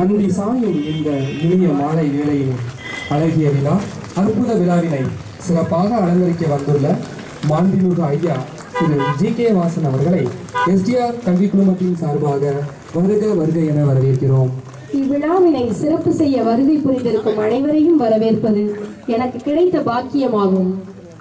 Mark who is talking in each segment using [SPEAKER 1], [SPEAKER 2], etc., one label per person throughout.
[SPEAKER 1] அந்தி சாயும் இந்த இனிய மாலை வேளையில் அழகிய விழா அற்புத விழாவினை சிறப்பாக அலங்கரிக்க வந்துள்ள மாண்புமிகு ஐயா திரு ஜி கே வாசன் அவர்களை எஸ்டிஆர் கல்வி குழுமத்தின் சார்பாக வருக வருக என வரவேற்கிறோம்
[SPEAKER 2] இவ்விழாவினை சிறப்பு செய்ய வருகை புரிந்திருக்கும் அனைவரையும் வரவேற்பது எனக்கு கிடைத்த பாக்கியமாகும்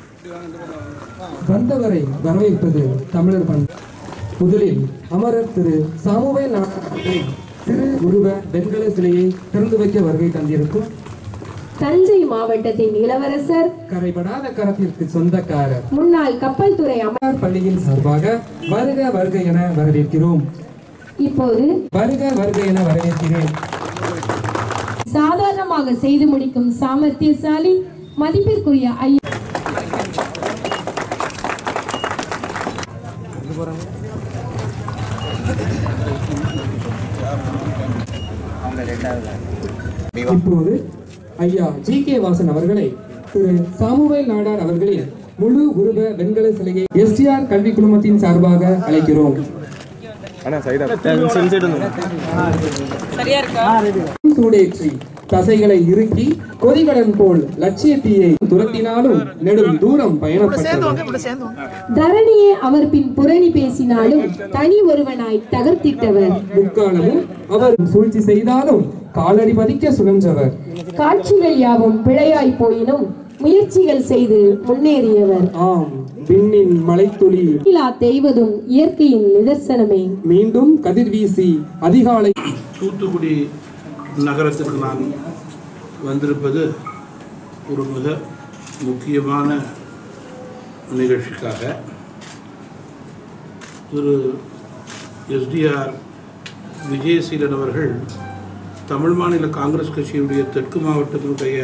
[SPEAKER 1] வந்தவரை வரவேற்பது தமிழர் பண் முதலில் அமரர் திரு சாமுவேல் நாடார் அவர்களை திரு உருவ வெண்கல சிலையை திறந்து வைக்க வருகை தந்திருக்கும்
[SPEAKER 2] தஞ்சை மாவட்டத்தின் இளவரசர்
[SPEAKER 1] கரைபடாத கரத்திற்கு சொந்தக்காரர்
[SPEAKER 2] முன்னாள் கப்பல் துறை அமர்
[SPEAKER 1] அமர் பள்ளியின் சார்பாக வருக வருக என வரவேற்கிறோம்
[SPEAKER 2] இப்போது
[SPEAKER 1] வருக வருக என வரவேற்கிறேன்
[SPEAKER 2] சாதாரணமாக செய்து முடிக்கும் சாமர்த்தியசாலி மதிப்பிற்குரிய ஐயா
[SPEAKER 1] இப்போது ஐயா ஜி கே வாசன் அவர்களை திரு சாமுவேல் நாடார் அவர்களின் முழு உருவ வெண்கல சிலையை எஸ்டிஆர் கல்வி குழுமத்தின் சார்பாக அழைக்கிறோம் சூடேற்றி தசைகளை இறுக்கி கொதிகடன் போல் லட்சிய தீயை துரத்தினாலும் நெடும் தூரம் பயணப்பட்டவர்
[SPEAKER 2] தரணியே அவர் பின் புரணி பேசினாலும் தனி ஒருவனாய் தகர்த்திட்டவர்
[SPEAKER 1] முக்காலமும் அவர் சூழ்ச்சி செய்தாலும் காலடி பதிக்க சுழன்றவர்
[SPEAKER 2] காட்சிகள் யாவும் பிழையாய் போயினும் முயற்சிகள் செய்து முன்னேறியவர்
[SPEAKER 1] ஆம் விண்ணின் மலைத்துளி
[SPEAKER 2] இலா தெய்வதும் இயற்கையின் நிதர்சனமே
[SPEAKER 1] மீண்டும் கதிர்வீசி அதிகாலை
[SPEAKER 3] தூத்துக்குடி நகரத்திற்கு நான் வந்திருப்பது ஒரு மிக முக்கியமான நிகழ்ச்சிக்காக திரு எஸ்டிஆர் விஜயசீலன் அவர்கள் தமிழ் மாநில காங்கிரஸ் கட்சியுடைய தெற்கு மாவட்டத்தினுடைய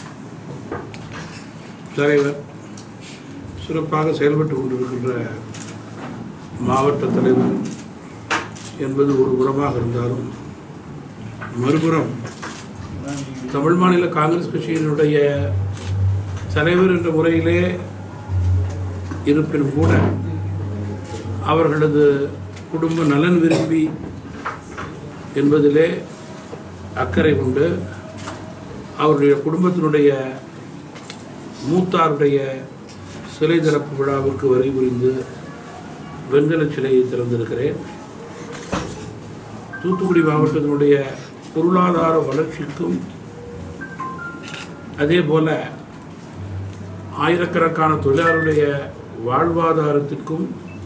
[SPEAKER 3] தலைவர் சிறப்பாக செயல்பட்டு கொண்டிருக்கின்ற மாவட்ட தலைவர் என்பது ஒரு புறமாக இருந்தாலும் மறுபுறம் தமிழ் மாநில காங்கிரஸ் கட்சியினுடைய தலைவர் என்ற முறையிலே இருப்பினும் கூட அவர்களது குடும்ப நலன் விரும்பி என்பதிலே அக்கறை கொண்டு அவருடைய குடும்பத்தினுடைய மூத்தாருடைய சிலை திறப்பு விழாவிற்கு வரை புரிந்து வெண்கல சிலையை திறந்திருக்கிறேன் தூத்துக்குடி மாவட்டத்தினுடைய பொருளாதார வளர்ச்சிக்கும் அதே போல ஆயிரக்கணக்கான தொழிலாளருடைய வாழ்வாதாரத்திற்கும்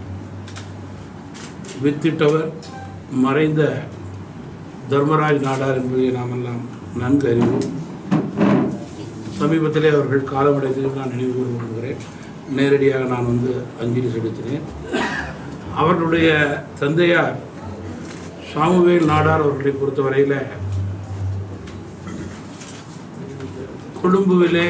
[SPEAKER 3] வித்திட்டவர் மறைந்த தர்மராஜ் நாடார் என்பதை நாமெல்லாம் நன்கு அறிவோம் சமீபத்திலே அவர்கள் காலமடைந்ததை நான் நினைவு கூற விரும்புகிறேன் நேரடியாக நான் வந்து அஞ்சலி செலுத்தினேன் அவர்களுடைய தந்தையார் சாமுவேல் நாடார் அவர்களை பொறுத்தவரையில் கொழும்புவிலே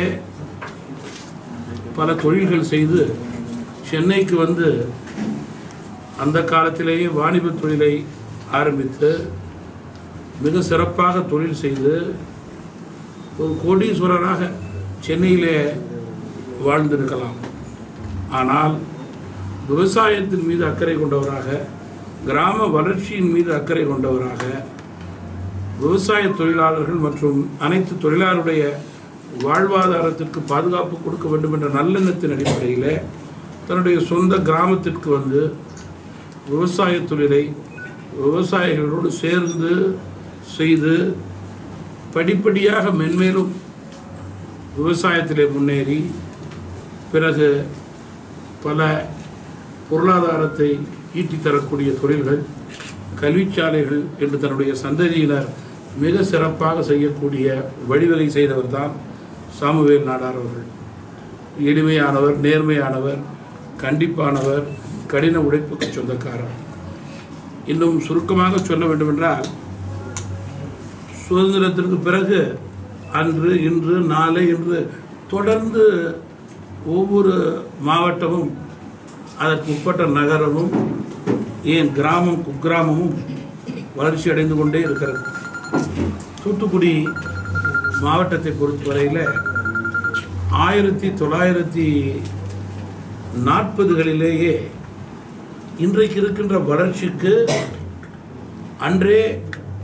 [SPEAKER 3] பல தொழில்கள் செய்து சென்னைக்கு வந்து அந்த காலத்திலேயே வாணிபத் தொழிலை ஆரம்பித்து மிக சிறப்பாக தொழில் செய்து ஒரு கோடீஸ்வரராக சென்னையிலே வாழ்ந்திருக்கலாம் ஆனால் விவசாயத்தின் மீது அக்கறை கொண்டவராக கிராம வளர்ச்சியின் மீது அக்கறை கொண்டவராக விவசாய தொழிலாளர்கள் மற்றும் அனைத்து தொழிலாளருடைய வாழ்வாதாரத்திற்கு பாதுகாப்பு கொடுக்க வேண்டும் என்ற நல்லெண்ணத்தின் அடிப்படையில் தன்னுடைய சொந்த கிராமத்திற்கு வந்து விவசாய தொழிலை விவசாயிகளோடு சேர்ந்து செய்து படிப்படியாக மென்மேலும் விவசாயத்திலே முன்னேறி பிறகு பல பொருளாதாரத்தை ஈட்டித் தரக்கூடிய தொழில்கள் கல்விச்சாலைகள் என்று தன்னுடைய சந்ததியினர் மிக சிறப்பாக செய்யக்கூடிய வழிவகை செய்தவர்தான் சாமுவேல் நாடார் அவர்கள் எளிமையானவர் நேர்மையானவர் கண்டிப்பானவர் கடின உழைப்புக்கு சொந்தக்காரர் இன்னும் சுருக்கமாக சொல்ல வேண்டுமென்றால் சுதந்திரத்திற்கு பிறகு அன்று இன்று நாளை என்று தொடர்ந்து ஒவ்வொரு மாவட்டமும் அதற்கு உட்பட்ட நகரமும் ஏன் கிராமம் குக்கிராமமும் வளர்ச்சி அடைந்து கொண்டே இருக்கிறது தூத்துக்குடி மாவட்டத்தை பொறுத்தவரையில் ஆயிரத்தி தொள்ளாயிரத்தி நாற்பதுகளிலேயே இன்றைக்கு இருக்கின்ற வளர்ச்சிக்கு அன்றே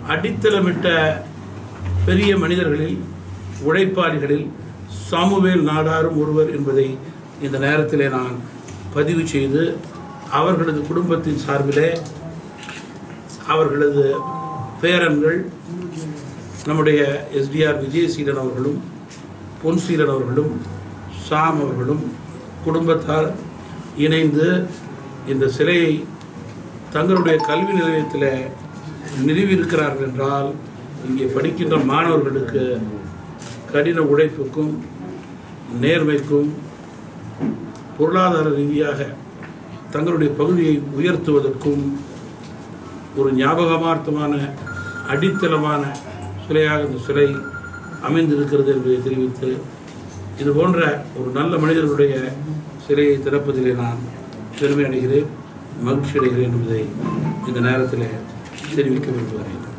[SPEAKER 3] அடித்தளமிட்ட பெரிய மனிதர்களில் உழைப்பாளிகளில் சாமுவேல் நாடாரும் ஒருவர் என்பதை இந்த நேரத்திலே நான் பதிவு செய்து அவர்களது குடும்பத்தின் சார்பிலே அவர்களது பேரன்கள் நம்முடைய எஸ்டிஆர் விஜயசீலன் அவர்களும் பொன்சீலன் அவர்களும் சாம் அவர்களும் குடும்பத்தார் இணைந்து இந்த சிலையை தங்களுடைய கல்வி நிலையத்தில் நிறுவியிருக்கிறார்கள் என்றால் இங்கே படிக்கின்ற மாணவர்களுக்கு கடின உழைப்புக்கும் நேர்மைக்கும் பொருளாதார ரீதியாக தங்களுடைய பகுதியை உயர்த்துவதற்கும் ஒரு ஞாபகமார்த்தமான அடித்தளமான சிலையாக இந்த சிலை அமைந்திருக்கிறது என்பதை தெரிவித்து இது போன்ற ஒரு நல்ல மனிதர்களுடைய சிலையை திறப்பதிலே நான் பெருமை அடைகிறேன் மகிழ்ச்சி அடைகிறேன் என்பதை இந்த நேரத்தில் தெரிவிக்க விரும்புகிறேன்